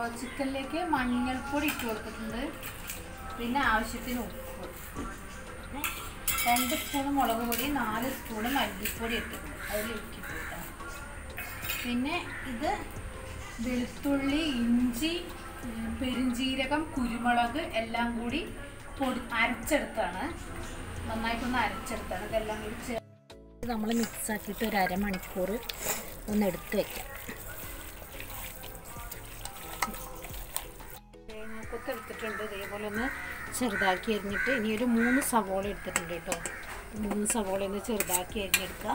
ചിക്കനിലേക്ക് മഞ്ഞൾപ്പൊടി ഇട്ട് കൊടുത്തിട്ടുണ്ട് പിന്നെ ആവശ്യത്തിന് ഉപ്പ് പിന്നെ രണ്ട് സ്പൂൺ മുളക് പൊടി നാല് സ്പൂൺ മല്ലിപ്പൊടി ഇട്ടിട്ടുണ്ട് അതിൽ ഇട്ടിട്ട് കേട്ടോ പിന്നെ ഇത് വെളുത്തുള്ളി ഇഞ്ചി ഉം, പെരുംജീരകം കുരുമുളക് എല്ലാം കൂടി പൊടി അരച്ചെടുത്താണ് നന്നായിട്ടൊന്ന് അരച്ചെടുത്താണ് ഇതെല്ലാം കൂടി ചേർത്ത് നമ്മൾ മിക്സ് ആക്കിയിട്ട് ഒരു അരമണിക്കൂർ ഒന്ന് എടുത്ത് വെക്കാം തേങ്ങാക്കൊത്ത് എടുത്തിട്ടുണ്ട് ഇതേപോലെ ഒന്ന് ചെറുതാക്കി അരിഞ്ഞിട്ട് ഇനി ഒരു മൂന്ന് സവോള എടുത്തിട്ടുണ്ട് കേട്ടോ മൂന്ന് സവോള ഒന്ന് ചെറുതാക്കി അരിഞ്ഞെടുക്കാം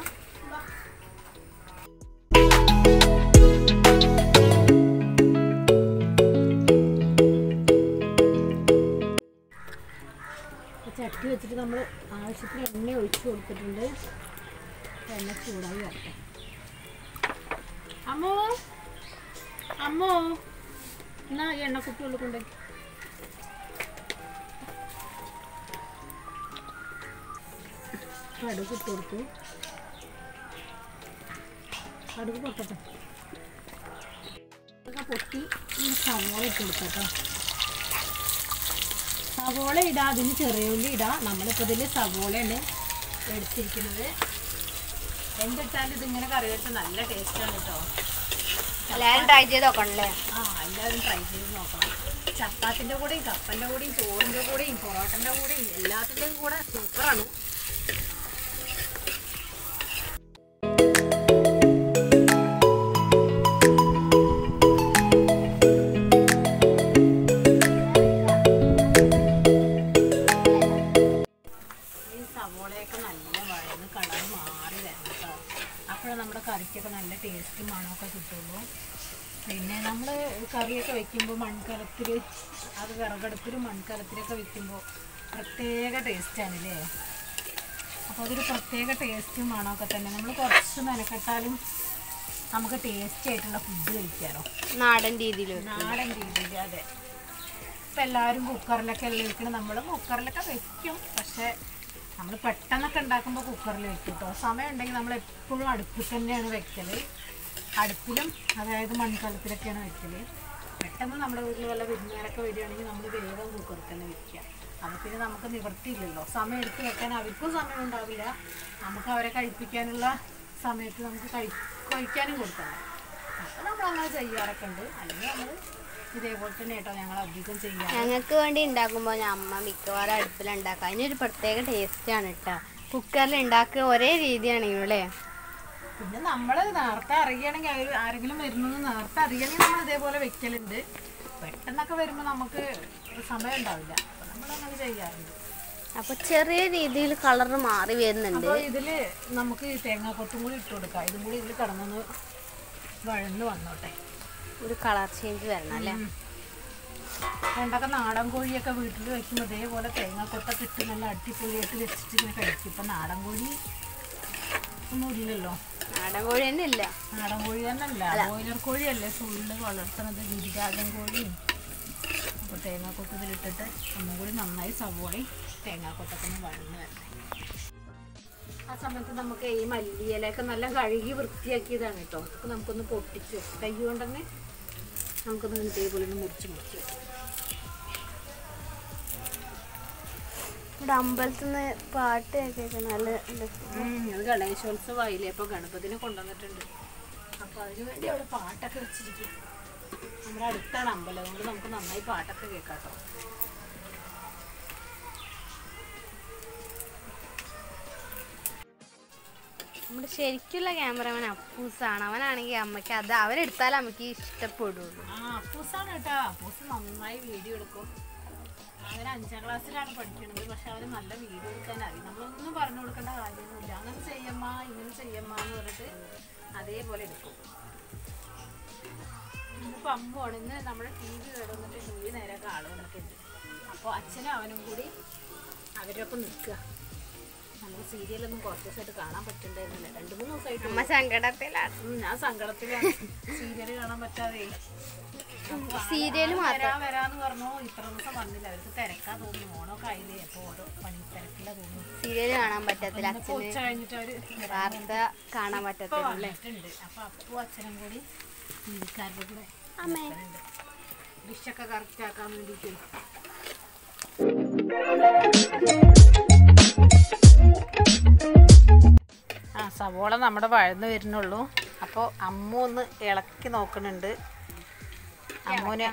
അപ്പോൾ ചട്ടി വെച്ചിട്ട് നമ്മൾ ആവശ്യത്തിന് എണ്ണ ഒഴിച്ച് കൊടുത്തിട്ടുണ്ട് എണ്ണ ചൂടായി വരട്ടെ അമ്മോ അമ്മോ എന്നാ ഈ എണ്ണക്കുപ്പി ഉള്ളിൽ കൊണ്ടുപോയി കടുക് ഇട്ട് കൊടുത്തു കടുക് പൊട്ടട്ടെ കടുക് പൊട്ടി ഈ സവോള ഇട്ട് കൊടുക്കട്ടോ സവോള ഇടാ അതിന് ചെറിയ ഉള്ളി ഇടാ നമ്മളിപ്പോൾ ഇതിൽ സവോളയാണ് എടുത്തിരിക്കുന്നത് എന്തിട്ടാലും ഇതിങ്ങനെ കറി വെച്ചാൽ നല്ല ടേസ്റ്റാണ് കേട്ടോ എല്ലാവരും ട്രൈ ചെയ്ത് നോക്കണല്ലേ ആ എല്ലാവരും ട്രൈ ചെയ്ത് നോക്കണം ചപ്പാത്തിൻ്റെ കൂടെയും കപ്പൻ്റെ കൂടെയും ചോറിൻ്റെ കൂടെയും പൊറോട്ടൻ്റെ കൂടെയും എല്ലാത്തിൻ്റെയും കൂടെ സൂപ്പറാണ് ഈ സവോളയൊക്കെ നല്ല വഴന്ന് കളർ മാറി വരണം കേട്ടോ അപ്പോഴേ നമ്മുടെ കറിക്കൊക്കെ നല്ല ടേസ്റ്റും മണമൊക്കെ കിട്ടുള്ളൂ പിന്നെ നമ്മൾ കറിയൊക്കെ വെക്കുമ്പോൾ മൺകലത്തിൽ അത് വിറകടുപ്പിലും മൺകലത്തിലൊക്കെ വെക്കുമ്പോൾ പ്രത്യേക ടേസ്റ്റാണല്ലേ അപ്പോൾ അതൊരു പ്രത്യേക ടേസ്റ്റും മണമൊക്കെ തന്നെ നമ്മൾ കുറച്ച് മെനക്കെട്ടാലും നമുക്ക് ടേസ്റ്റി ആയിട്ടുള്ള ഫുഡ് കഴിക്കാമല്ലോ നാടൻ രീതിയിൽ നാടൻ രീതിയിൽ അതെ ഇപ്പം എല്ലാവരും കുക്കറിലൊക്കെ അല്ലേ വെക്കണം നമ്മൾ കുക്കറിലൊക്കെ വെക്കും പക്ഷേ നമ്മൾ പെട്ടെന്നൊക്കെ ഉണ്ടാക്കുമ്പോൾ കുക്കറിൽ വെക്കും കേട്ടോ സമയം ഉണ്ടെങ്കിൽ നമ്മൾ എപ്പോഴും അടുപ്പിൽ തന്നെയാണ് വെക്കൽ അടുപ്പിലും അതായത് മൺകലത്തിലൊക്കെയാണ് വെക്കൽ പെട്ടെന്ന് നമ്മുടെ വീട്ടിൽ വല്ല വിരുന്നുകാരൊക്കെ വരികയാണെങ്കിൽ നമ്മൾ വേഗം കുക്കറിൽ തന്നെ വെക്കുക അപ്പോൾ പിന്നെ നമുക്ക് നിവൃത്തിയില്ലല്ലോ സമയം എടുത്ത് വെക്കാൻ അവർക്കും സമയം ഉണ്ടാവില്ല നമുക്ക് അവരെ കഴിപ്പിക്കാനുള്ള സമയത്ത് നമുക്ക് കഴി കഴിക്കാനും കൊടുക്കണം അപ്പോൾ നമ്മൾ അങ്ങനെ ചെയ്യാറൊക്കെ ഉണ്ട് അല്ലെങ്കിൽ നമ്മൾ ഇതേപോലെ തന്നെ കേട്ടോ ഞങ്ങൾ അധികം ചെയ്യാറ് ഞങ്ങൾക്ക് വേണ്ടി ഉണ്ടാക്കുമ്പോൾ ഞാൻ അമ്മ മിക്കവാറും അടുപ്പിലുണ്ടാക്കുക അതിനൊരു പ്രത്യേക ടേസ്റ്റാണ് കേട്ടോ കുക്കറിൽ ഉണ്ടാക്കുക ഒരേ രീതിയാണെങ്കിലും അല്ലേ പിന്നെ നമ്മൾ നേരത്തെ അറിയണമെങ്കിൽ അവർ ആരെങ്കിലും വരുന്നത് നേരത്തെ അറിയണമെങ്കിൽ നമ്മൾ ഇതേപോലെ വെക്കലുണ്ട് പെട്ടെന്നൊക്കെ വരുമ്പോൾ നമുക്ക് സമയം ഉണ്ടാവില്ല അപ്പോൾ നമ്മളങ്ങനെ ചെയ്യാറുണ്ട് അപ്പോൾ ചെറിയ രീതിയിൽ കളർ മാറി വരുന്നുണ്ട് അപ്പോൾ ഇതിൽ നമുക്ക് ഈ തേങ്ങാക്കൊത്തും കൂടി ഇട്ട് കൊടുക്കാം ഇതും കൂടി ഇതിൽ കിടന്നൊന്ന് വഴന്ന് വന്നോട്ടെ ഒരു കളർ ചേഞ്ച് വരണം അല്ലേ പണ്ടൊക്കെ നാടൻ കോഴിയൊക്കെ വീട്ടിൽ വെക്കുമ്പോൾ ഇതേപോലെ തേങ്ങാക്കൊത്തൊക്കെ ഇട്ട് നല്ല അടിപൊളിയായിട്ട് വെച്ചിട്ട് ഇങ്ങനെ കഴിക്കും ഇപ്പം നാടൻ കോഴി ഒന്നും ഇല്ലല്ലോ നാടൻ കോഴി തന്നെ ഇല്ല നാടൻ കോഴി തന്നെയല്ല ബോയിലർ കോഴിയല്ലേ ഫുള്ള് വളർത്തുന്നത് ഗിരിരാജൻ കോഴിയും അപ്പോൾ തേങ്ങാക്കൊത്ത് ഇതിലിട്ടിട്ട് ഒന്നും കൂടി നന്നായി സവോളയും തേങ്ങാക്കൊത്തൊക്കെ ഒന്ന് വഴന്ന് വരണേ ആ സമയത്ത് നമുക്ക് ഈ മല്ലിയിലയൊക്കെ നല്ല കഴുകി വൃത്തിയാക്കിയതാണ് കേട്ടോ അതൊക്കെ നമുക്കൊന്ന് പൊട്ടിച്ച് കൈ കൊണ്ട് തന്നെ നമുക്കൊന്ന് ഇതേപോലെ ഒന്ന് മുറിച്ച് മുറിച്ച് വെക്കാം. ഇവിടെ അമ്പലത്തിൽ നിന്ന് പാട്ട് കേൾക്കാൻ നല്ല രസം. ഉം, അത് ഗണേശോത്സവമായില്ലേ അപ്പോൾ ഗണപതിനെ കൊണ്ടുവന്നിട്ടുണ്ട് അപ്പോൾ അതിനു വേണ്ടി അവിടെ പാട്ടൊക്കെ വെച്ചിരിക്കും നമ്മുടെ അടുത്താണ് അമ്പലം അതുകൊണ്ട് നമുക്ക് നന്നായി പാട്ടൊക്കെ കേൾക്കാം കേട്ടോ നമ്മുടെ ശരിക്കുള്ള ക്യാമറമാൻ അപ്പൂസാണ് അവനാണെങ്കിൽ അമ്മയ്ക്ക് അത് അവരെടുത്താലേ അമ്മയ്ക്ക് ഇഷ്ടപ്പെടുള്ളൂ ആ അപ്പൂസാണ് കേട്ടോ അപ്പൂസ് നന്നായി വീഡിയോ എടുക്കും അവൻ അഞ്ചാം ക്ലാസ്സിലാണ് പഠിക്കുന്നത് പക്ഷെ അവന് നല്ല വീഡിയോ എടുക്കാൻ അറിയും നമ്മളൊന്നും പറഞ്ഞു കൊടുക്കേണ്ട കാര്യമൊന്നുമില്ല അങ്ങനെ ചെയ്യമ്മ ഇങ്ങനെ ചെയ്യമ്മ എന്ന് പറഞ്ഞിട്ട് അതേപോലെ എടുക്കും ഇന്നിപ്പോൾ അമ്മുവാണ് ഇന്ന് നമ്മുടെ ടി വി കേടുവന്നിട്ട് ടി വി നേരെ ആള് വന്നിട്ടുണ്ട് അപ്പോൾ അച്ഛനും അവനും കൂടി അവരുടെ ഒപ്പം നിൽക്കുക നമുക്ക് സീരിയലൊന്നും കുറച്ച് ദിവസമായിട്ട് കാണാൻ പറ്റുന്നുണ്ടായിരുന്നില്ല രണ്ട് മൂന്ന് ദിവസമായിട്ട് അമ്മ സങ്കടത്തിലാണ് ഉം, ഞാൻ സങ്കടത്തിലാണ് സീരിയല് കാണാൻ പറ്റാതെ സീരിയല് വരാ വരാന്ന് പറഞ്ഞു ഇത്ര ദിവസം വന്നില്ല അവർക്ക് തിരക്കാ തോന്നുന്നു ഓണമൊക്കെ ആയില്ലേ അപ്പൊ ഓരോ പണി തിരക്കില്ല തോന്നുന്നു സീരിയൽ കാണാൻ പറ്റത്തില്ല ഇന്നിപ്പോ അച്ഛന് ഉച്ച കഴിഞ്ഞിട്ട് അവര് വാർത്ത കാണാൻ ഇപ്പൊ പറ്റത്തില്ല അല്ലേ വന്നിട്ടുണ്ട് അപ്പൊ അപ്പു അച്ഛനും കൂടി ടിവിക്കാരുടെ കൂടെ അമ്മേ നിൽക്കുന്നുണ്ട്. ഡിഷൊക്കെ കറക്റ്റ് ആക്കാൻ വേണ്ടിയിട്ട് ആ സവോള നമ്മുടെ വഴന്ന് വരുന്നുള്ളൂ അപ്പോൾ അമ്മു ഒന്ന് ഇളക്കി നോക്കുന്നുണ്ട് അമ്മുനെ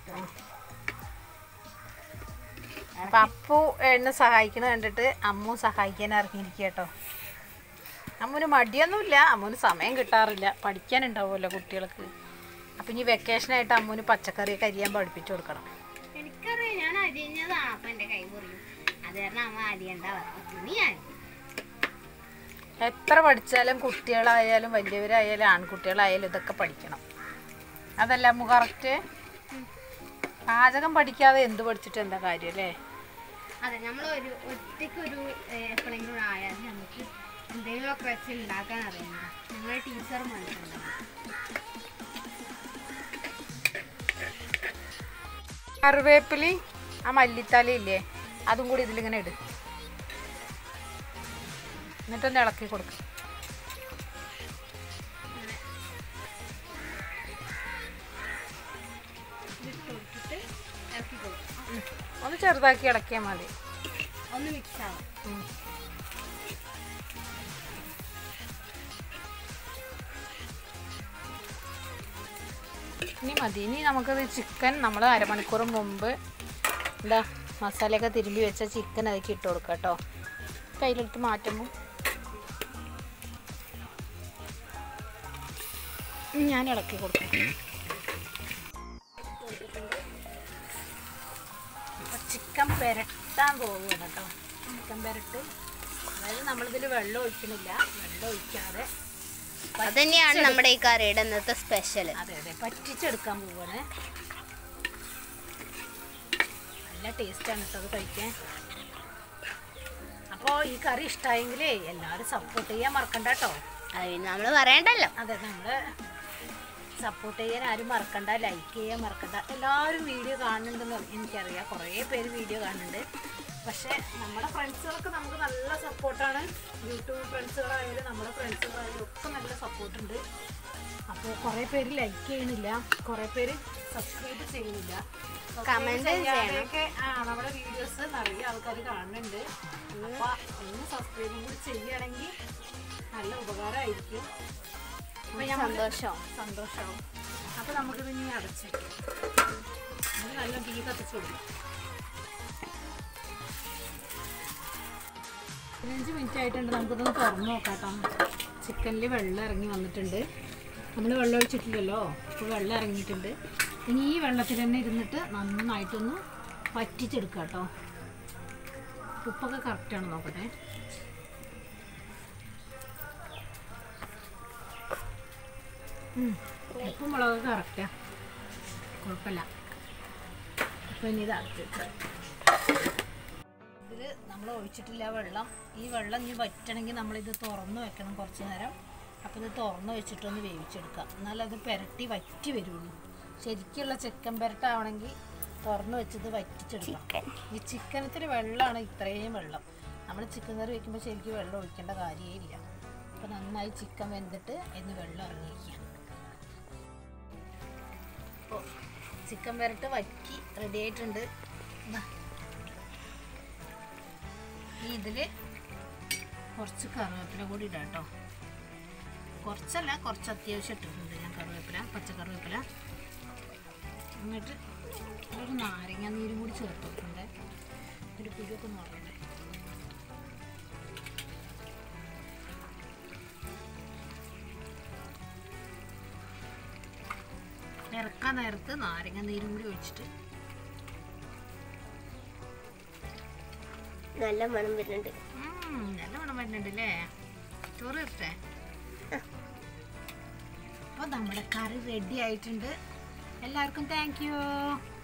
അപ്പം അപ്പു എന്നെ സഹായിക്കണ കണ്ടിട്ട് അമ്മു സഹായിക്കാൻ ഇറങ്ങിയിരിക്കുക കേട്ടോ അമ്മുന് മടിയൊന്നുമില്ല അമ്മുന് സമയം കിട്ടാറില്ല പഠിക്കാനുണ്ടാവുമല്ലോ കുട്ടികൾക്ക് അപ്പം ഇനി വെക്കേഷനായിട്ട് അമ്മുന് പച്ചക്കറിയൊക്കെ അരിയാൻ പഠിപ്പിച്ചു കൊടുക്കണം എനിക്കറിയാം ഞാൻ അരിഞ്ഞതാണ് അപ്പൊ എന്റെ കൈ മുറിയും അത് കാരണം അമ്മ അരിയണ്ട പറഞ്ഞു ഞാൻ എത്ര പഠിച്ചാലും കുട്ടികളായാലും വലിയവരായാലും ആൺകുട്ടികളായാലും ഇതൊക്കെ പഠിക്കണം അതല്ല അമ്മു കറക്റ്റ് പാചകം പഠിക്കാതെ എന്ത് പഠിച്ചിട്ട് എന്താ കാര്യം അല്ലേ അതെ നമ്മൾ ഒരു ഒറ്റയ്ക്ക് ഒരു എപ്പോഴെങ്കിലും ആയാൽ നമുക്ക് എന്തെങ്കിലുമൊക്കെ വെച്ച് ഉണ്ടാക്കാൻ അറിയുന്ന നമ്മളെ ടീച്ചർ മനസ്സിലുണ്ടാവും കറിവേപ്പിലി ആ മല്ലിത്തല ഇല്ലേ അതും കൂടി ഇതിലിങ്ങനെ ഇട് എന്നിട്ടൊന്ന് ഇളക്കി കൊടുക്കും ഇതിട്ട് കൊടുത്തിട്ട് ഇറക്കി കൊടുക്കും ഒന്ന് ചെറുതാക്കി ഇളക്കിയാൽ മതി ഒന്ന് മിക്സ് ആവും ഉം. ഇനി മതി ഇനി നമുക്കത് ചിക്കൻ നമ്മൾ അരമണിക്കൂർ മുമ്പ് എന്താ മസാലയൊക്കെ തിരുമ്പി വെച്ച ചിക്കൻ അതിലേക്ക് ഇട്ട് കൊടുക്കാം കേട്ടോ കയ്യിലെടുത്ത് മാറ്റുമ്പോൾ ഞാൻ ഇളക്കി കൊടുക്കാം അപ്പൊ ചിക്കൻ പെരട്ടാൻ പോവുകയാണ് കേട്ടോ ചിക്കൻ പെരട്ട് അതായത് നമ്മളിതിൽ വെള്ളം ഒഴിക്കണില്ല വെള്ളം ഒഴിക്കാതെ അത് തന്നെയാണ് നമ്മുടെ ഈ കറിയുടെ ഇന്നത്തെ സ്പെഷ്യൽ അതെ അതെ പറ്റിച്ചെടുക്കാൻ പോവാണ് നല്ല ടേസ്റ്റാണ് കേട്ടോ അത് കഴിക്കാൻ അപ്പോൾ ഈ കറി ഇഷ്ടമായെങ്കിലേ എല്ലാവരും സപ്പോർട്ട് ചെയ്യാൻ മറക്കണ്ട കേട്ടോ അത് നമ്മൾ പറയണ്ടല്ലോ അതെ നമ്മൾ സപ്പോർട്ട് ചെയ്യാൻ ആരും മറക്കണ്ട ലൈക്ക് ചെയ്യാൻ മറക്കണ്ട എല്ലാവരും വീഡിയോ കാണുന്നുണ്ടെന്ന് എനിക്കറിയാം കുറേ പേര് വീഡിയോ കാണുന്നുണ്ട് പക്ഷേ നമ്മുടെ ഫ്രണ്ട്സുകളൊക്കെ നമുക്ക് നല്ല സപ്പോർട്ടാണ് യൂട്യൂബ് ഫ്രണ്ട്സുകളായാലും നമ്മുടെ ഫ്രണ്ട്സുകളായാലും ഒക്കെ നല്ല സപ്പോർട്ടുണ്ട് അപ്പോൾ കുറേ പേര് ലൈക്ക് ചെയ്യണില്ല കുറേ പേര് സബ്സ്ക്രൈബ് ചെയ്യുന്നില്ല Subscribe Comment ചെയ്യണം. ചെയ്യാതെയൊക്കെ ആ നമ്മുടെ വീഡിയോസ് നിറയെ ആൾക്കാർ കാണുന്നുണ്ട് അപ്പോൾ ഒന്ന് സബ്സ്ക്രൈബും കൂടി ചെയ്യുകയാണെങ്കിൽ നല്ല ഉപകാരമായിരിക്കും അപ്പൊ ഞമ്മക്ക് സന്തോഷം സന്തോഷമാവും അപ്പൊ നമുക്കിത് ഇനി അടച്ചേക്കാം ഇത് നല്ല തീ കത്തിച്ചു കൊടുക്കും പതിനഞ്ച് മിനിറ്റ് ആയിട്ടുണ്ട് നമുക്കിതൊന്ന് തുറന്ന് നോക്കാം കേട്ടോ ചിക്കനിൽ വെള്ളം ഇറങ്ങി വന്നിട്ടുണ്ട് നമ്മൾ വെള്ളം ഒഴിച്ചിട്ടില്ലല്ലോ അപ്പോൾ വെള്ളം ഇറങ്ങിയിട്ടുണ്ട് ഇനി ഈ വെള്ളത്തിൽ തന്നെ ഇരുന്നിട്ട് നന്നായിട്ടൊന്ന് വറ്റിച്ചെടുക്കുക കേട്ടോ ഉപ്പൊക്കെ കറക്റ്റാണ് നോക്കട്ടെ ഉം. ഉപ്പും മുളകൊക്കെ കറക്റ്റാ കുഴപ്പമില്ല അപ്പം ഇനി ഇതാക്കി ഇതിൽ നമ്മൾ ഒഴിച്ചിട്ടില്ല വെള്ളം ഈ വെള്ളം ഇനി വറ്റണമെങ്കിൽ നമ്മളിത് തുറന്ന് വെക്കണം കുറച്ച് നേരം അപ്പോൾ ഇത് തുറന്ന് വെച്ചിട്ടൊന്ന് വേവിച്ചെടുക്കാം എന്നാലത് പെരട്ടി വറ്റി വരുള്ളൂ ശരിക്കുള്ള ചിക്കൻ പെരട്ടാവണമെങ്കിൽ തുറന്ന് വെച്ചത് വറ്റിച്ചെടുക്കാം ഈ ചിക്കനത്തിന് വെള്ളമാണ് ഇത്രയും വെള്ളം നമ്മൾ ചിക്കൻ കറി വെക്കുമ്പോൾ ശരിക്കും വെള്ളം ഒഴിക്കേണ്ട കാര്യമേ ഇല്ല അപ്പോൾ നന്നായി ചിക്കൻ വെന്തിട്ട് ഇന്ന് വെള്ളം ഇറങ്ങിയിരിക്കുക അപ്പോൾ ചിക്കൻ പെരട്ട് വറ്റി റെഡി ആയിട്ടുണ്ട് ദാ. ഇനി ഇതിൽ കുറച്ച് കറിവേപ്പില കൂടി ഇടാം കേട്ടോ കുറച്ചല്ല കുറച്ച് അത്യാവശ്യം ഇട്ടിട്ടുണ്ട് ഞാൻ കറിവേപ്പില പച്ചക്കറിവേപ്പില എന്നിട്ട് ഒരു നാരങ്ങ നീരും കൂടി ചേർത്ത് കൊടുക്കണ്ടേ ഒരു പുഴുവൊക്കെ നോക്കണ്ടേ ഇറക്കാൻ നേരത്ത് നാരങ്ങ നീരും കൂടി ഒഴിച്ചിട്ട് നല്ല മണം വരുന്നുണ്ട് ഉം, നല്ല മണം വരുന്നുണ്ട് അല്ലേ ചോറ് ഇട്ടേ അപ്പോൾ നമ്മുടെ കറി റെഡി ആയിട്ടുണ്ട് എല്ലാവർക്കും താങ്ക് യു